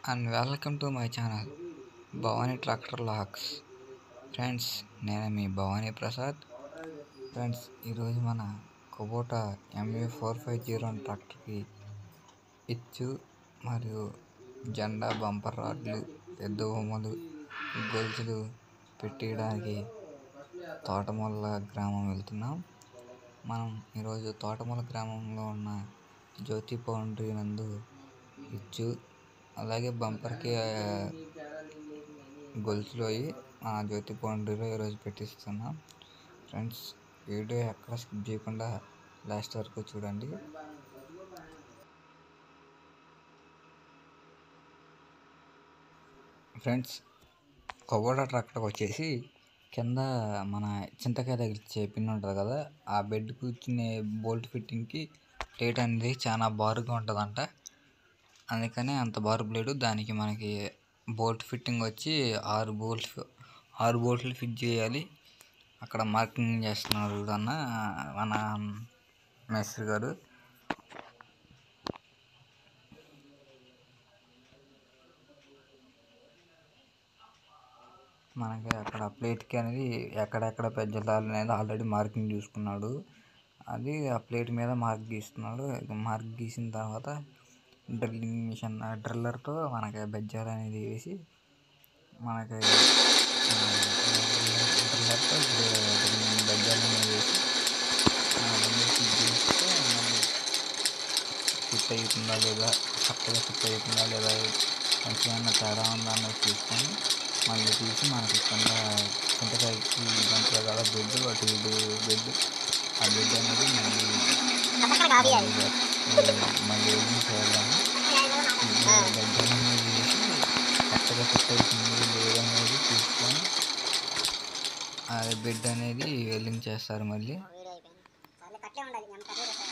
And welcome to my channel Bhavani tractor లాక్స్ friends నేను మీ భవానీ ప్రసాద్ ఫ్రెండ్స్ ఈరోజు మన Kubota MA four five zero ట్రాక్టర్కి ఇచ్చు మరియు జెండా బంపర్ రాడ్లు ఎద్దు బొమ్మలు గొలుసులు పెట్టేయడానికి తోటమల్ల గ్రామం వెళ్తున్నాం మనం ఈరోజు తోటమల్ల గ్రామంలో ఉన్న జ్యోతి పౌండ్రీ నందు ఇచ్చు అలాగే బంపర్కి ఆ, గొలుసులు అవి ఆ జ్యోతి పౌండ్రీలో ఈరోజు పెట్టిస్తున్నాం ఫ్రెండ్స్ వీడియో ఎక్కడ స్కిప్ చేయకుండా లాస్ట్ వరకు చూడండి ఫ్రెండ్స్ కబోటా ట్రాక్టర్ వచ్చేసి కింద మన చింతకాయ తగిలిచ్చే పిన్ ఉంటుంది కదా ఆ బెడ్ కూర్చునే బోల్ట్ ఫిట్టింగ్కి ప్లేట్ అనేది చాలా బారుగా ఉంటుందంట అందుకని అంత బారు బ్లేడు దానికి మనకి బోల్ట్ ఫిట్టింగ్ వచ్చి ఆరు బోల్ట్ ఆరు బోల్ట్లు ఫిట్ చేయాలి అక్కడ మార్కింగ్ చేస్తున్నారు అన్న మన మేస్త్రి గారు మనకి అక్కడ ప్లేట్కి అనేది ఎక్కడెక్కడ పెంచాలి అనేది ఆల్రెడీ మార్కింగ్ చూసుకున్నాడు అది ఆ ప్లేట్ మీద మార్క్ గీస్తున్నాడు ఇక మార్క్ గీసిన తర్వాత డ్రిల్లింగ్ మిషన్ డ్రిల్లర్తో మనకి బెజ్జాలు అనేది వేసి మనకి డ్రిల్లర్తో బెజ్జాలు అనేది వేసి అవన్నీ ఫిట్ చేస్తే మళ్ళీ ఫిట్ అవుతుందా లేదా కరెక్ట్గా ఫిట్ అవుతుందా లేదా కొంచెం ఏమన్నా తేడా ఉందా అన్నది చూసుకొని మళ్ళీ తీసి మనకి కింద చింతకాయకి దాంట్లో కదా బెడ్ అటు ఇటు బెడ్ ఆ బెడ్ అనేది మళ్ళీ మళ్ళీ ఏం చేయాలని బెడ్ అనేది వేసి కరెక్ట్గా ఫిట్ అవుతుంది లేదనేది చూసుకొని ఆ బెడ్ అనేది వెల్లింగ్ చేస్తారు మళ్ళీ సర్లే కట్లే ఉండాలి మేము కట్లే పెట్టాలి.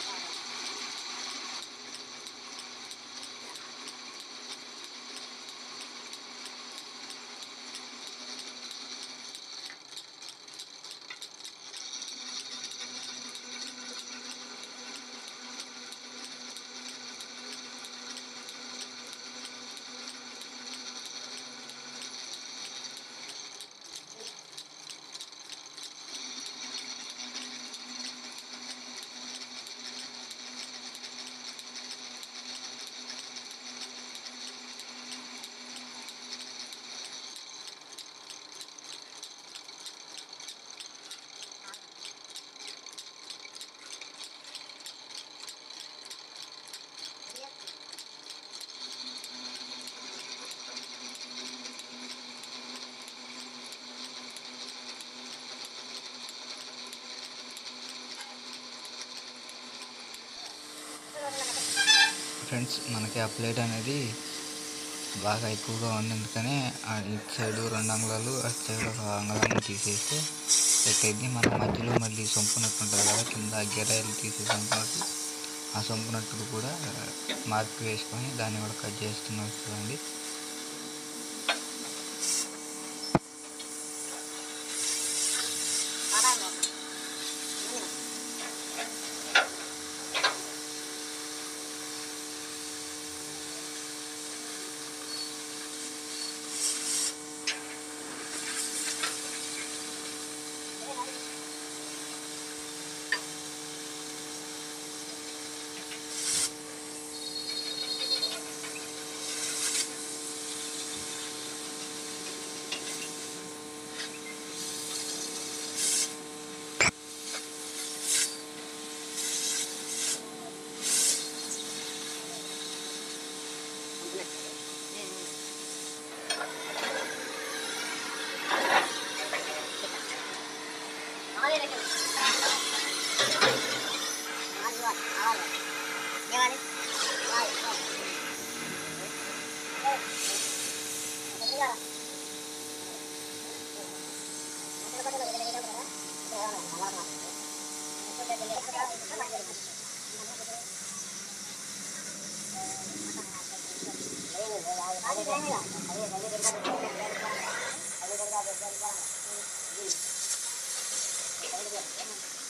ఫ్రెండ్స్ మనకి ఆ ప్లేట్ అనేది బాగా ఎక్కువగా ఉంది అందుకని ఆ ఇటు సైడ్ రెండు అంగుళాలు అటు సైడ్ ఒక అంగుళాన్ని తీసేస్తే సెట్ అయింది మన మధ్యలో మళ్ళీ సొంపునట్టు ఉంటుంది కదా కింద గెరాయిలు తీసే సొంపునట్టు ఆ సొంపునట్టు కూడా మార్క్ వేసుకొని దాన్ని కూడా కట్ చేస్తున్నారు చూడండి బాబాయ్ మోసం. ముందు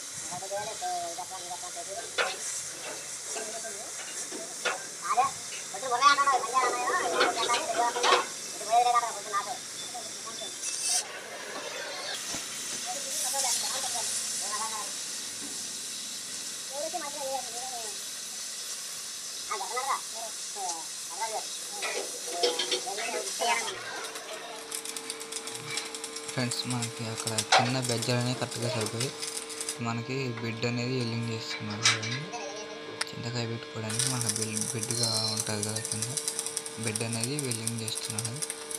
అదే పొద్దున ఉన్నాయి అంటాడు మళ్ళీ అన్నాయో ఇటు చేద్దాము, ఇటు చేద్దాము, ఇటు పోయేది లేదా అక్కడ పొద్దున నాకు ఎవరికి మధ్యలో ఏ- ఆ, గవర్నర్గా? ఏ, గవర్నర్ గారు. ఏ, ఫ్రెండ్స్ మనకి అక్కడ చిన్న బెజ్జలు అనేవి కరెక్ట్గా సరిపోయి మనకి బెడ్ అనేది ఎల్లింగ్ చేస్తున్నారు చూడండి చింతకాయ పెట్టుకోవడానికి మనకు బెడ్ బెడ్గా ఉంటుంది కదా కింద బెడ్ అనేది వెల్లింగ్ చేస్తున్నాడు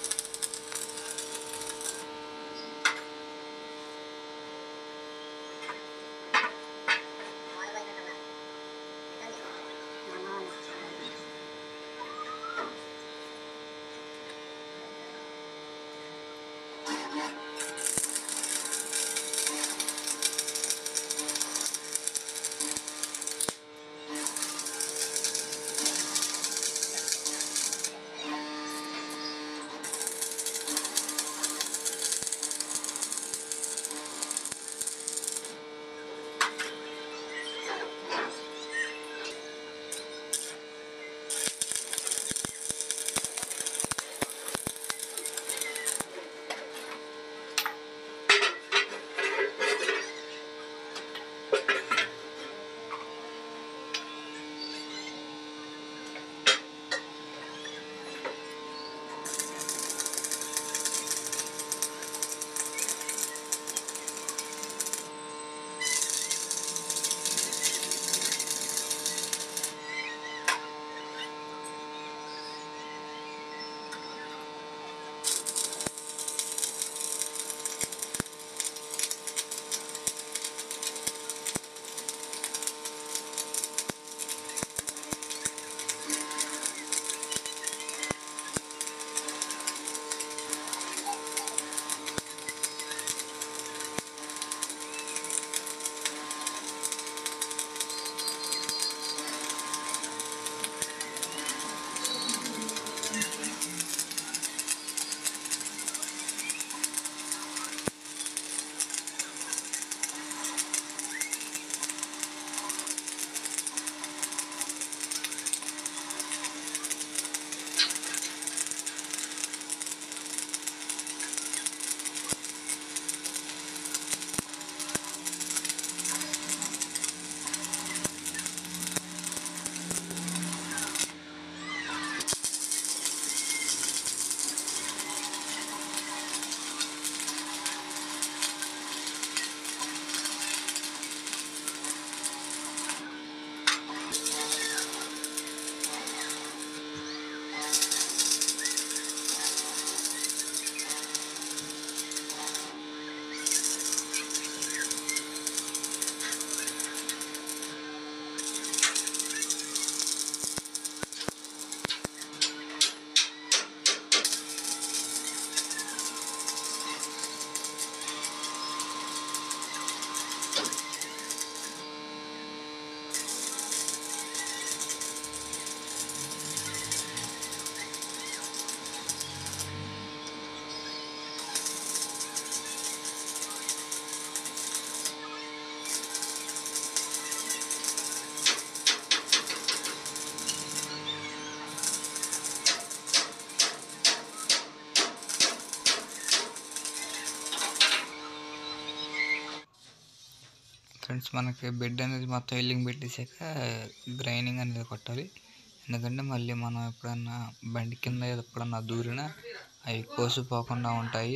ఫ్రెండ్స్ మనకి బెడ్ అనేది మొత్తం ఎల్లింగ్ పెట్టేసాక గ్రైండింగ్ అనేది కొట్టాలి ఎందుకంటే మళ్ళీ మనం ఎప్పుడన్నా బండి కింద ఎప్పుడన్నా దూరినా అవి కోసిపోకుండా ఉంటాయి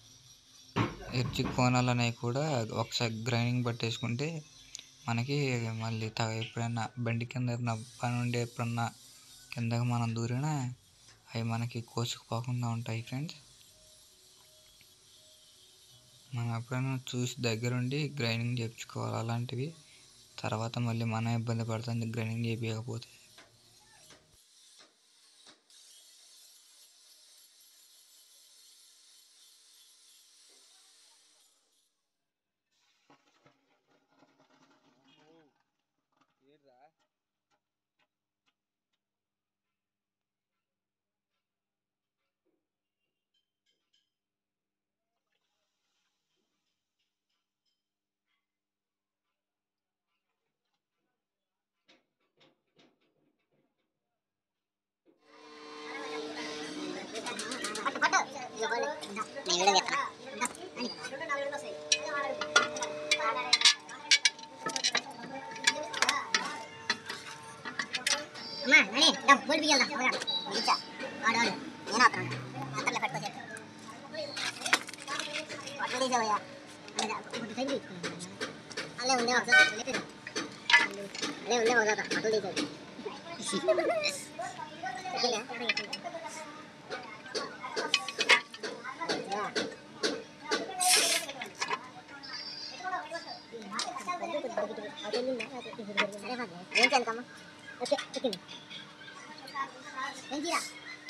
ఎర్చి కోణాలు అనేవి కూడా ఒకసారి గ్రైండింగ్ పట్టేసుకుంటే మనకి మళ్ళీ త ఎప్పుడైనా బండి కింద ఏదైనా పని ఉండి ఎప్పుడన్నా కిందకి మనం దూరినా అవి మనకి కోసుకుపోకుండా ఉంటాయి ఫ్రెండ్స్ మనం ఎప్పుడైనా చూసి దగ్గరుండి గ్రైండింగ్ చేయించుకోవాలి అలాంటివి తర్వాత మళ్ళీ మనం ఇబ్బంది పడుతుంది గ్రైండింగ్ చేయించకపోతే నేను వీడియో చెప్తాను అమ్మా నని డబ్బులు బియ్యాలి ఇచ్చా వాడు వాడు నేను అవుతాను అంతలో పట్టుకోవచ్చు పట్టుకు తీసేవయ్యా అల్లే ఉండే ఒకసారి అల్లే ఉండే ఒకసారి పట్టుకు తీసేది ఏం చేయాలమ్మా ఓకే ఓకే ఏం తీరా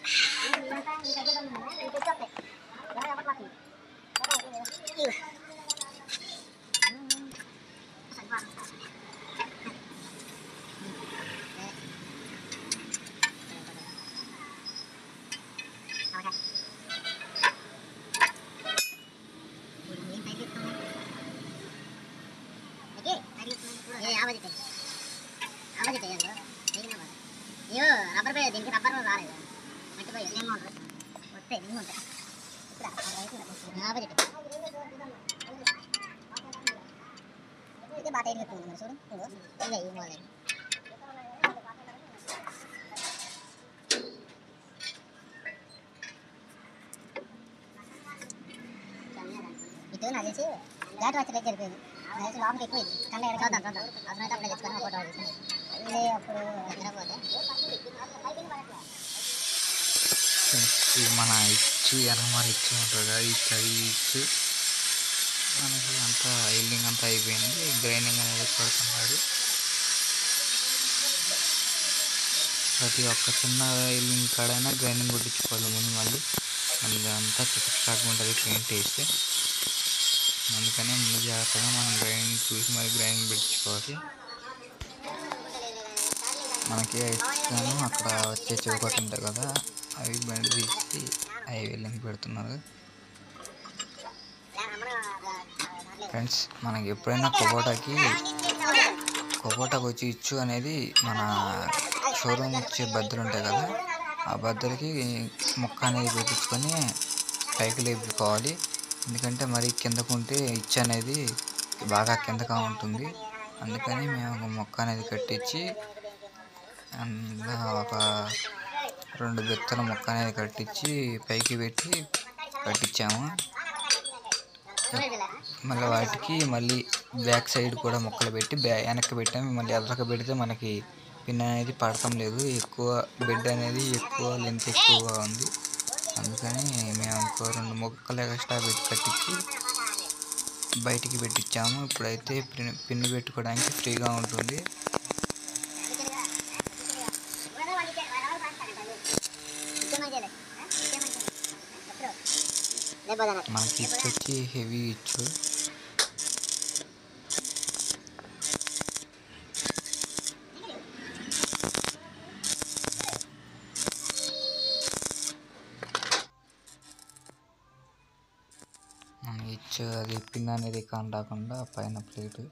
అయ్యో రబ్బర్ పోయి దీనికి రబ్బర్ రాలేదు మట్టిపోయి ఏమో వస్తే దిగు ఉంటాయి ఇది బాగా టైట్ పెట్టుకుంది చూడు చూడు ఇదే ఈ మోడల్ ఇటు నాకు తెలిసి ఘాటు వచ్చి దగ్గర అయిపోయింది నాకు తెలిసి లోపలికి ఎక్కువైంది కళ్ళ ఎక్కడ చూద్దాం చూద్దాం అవసరమైతే అప్పుడే తెచ్చుకొని ఫోటో తీసుకుని ఇదే అప్పుడు తినకపోతే ఫ్రెండ్స్ ఇది మన ఇచ్చు ఎనమాల ఇచ్చు ఉంటుంది కదా ఇచ్చు అది ఇచ్చు మనకి అంతా ఎల్లింగ్ అంతా అయిపోయింది గ్రైండింగ్ అనేది పడుతున్నాడు ప్రతి ఒక్క చిన్న ఎల్లింగ్ కాడైనా గ్రైండింగ్ కొట్టించుకోవాలి ముందు మళ్ళీ మళ్ళీ అంతా చిక్కగా ఉంటుంది పెయింట్ వేస్తే అందుకనే ముందు జాగ్రత్తగా మనం గ్రైండింగ్ చూసి మరి గ్రైండింగ్ పెట్టించుకోవాలి మనకి ఇచ్చాను అక్కడ వచ్చే చౌకట్ ఉంటాయి కదా అవి బండి తీసి అవి వెళ్ళి పెడుతున్నారు ఫ్రెండ్స్ మనకి ఎప్పుడైనా కొబోటాకి కొబోటాకి వచ్చి ఇచ్చు అనేది మన షోరూమ్ వచ్చే బద్దలు ఉంటాయి కదా ఆ బద్దలకి ముక్క అనేది పెట్టించుకొని పైకి లేపుకోవాలి ఎందుకంటే మరి కిందకుంటే ఇచ్చు అనేది బాగా కిందగా ఉంటుంది అందుకని మేము ఒక మొక్క అనేది కట్టించి అందులో ఒక రెండు బెత్తల మొక్క అనేది కట్టించి పైకి పెట్టి కట్టించాము మళ్ళీ వాటికి మళ్ళీ బ్యాక్ సైడ్ కూడా మొక్కలు పెట్టి బ్యా వెనక్కి పెట్టాము మళ్ళీ ఎదరక పెడితే మనకి పిన్ అనేది పడటం లేదు ఎక్కువ బెడ్ అనేది ఎక్కువ లెంత్ ఎక్కువగా ఉంది అందుకని మేము ఇంకో రెండు మొక్కలు ఎక్స్ట్రా పెట్టి కట్టించి బయటికి పెట్టించాము ఇప్పుడైతే పిన్ పిన్ పెట్టుకోవడానికి ఫ్రీగా ఉంటుంది మనకి ఇచ్చు వచ్చి హెవీ ఇచ్చు మన ఇచ్చు అది పిన్ అనేది కాకుండా పైన ప్లేట్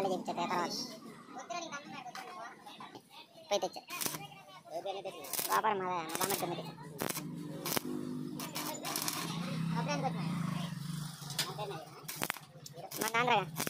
మళ్ళీ చెప్తా తర్వాత పోయి తెచ్చా లోపల మా మా బామ్మ కింద తెచ్చా మా నాన్నగా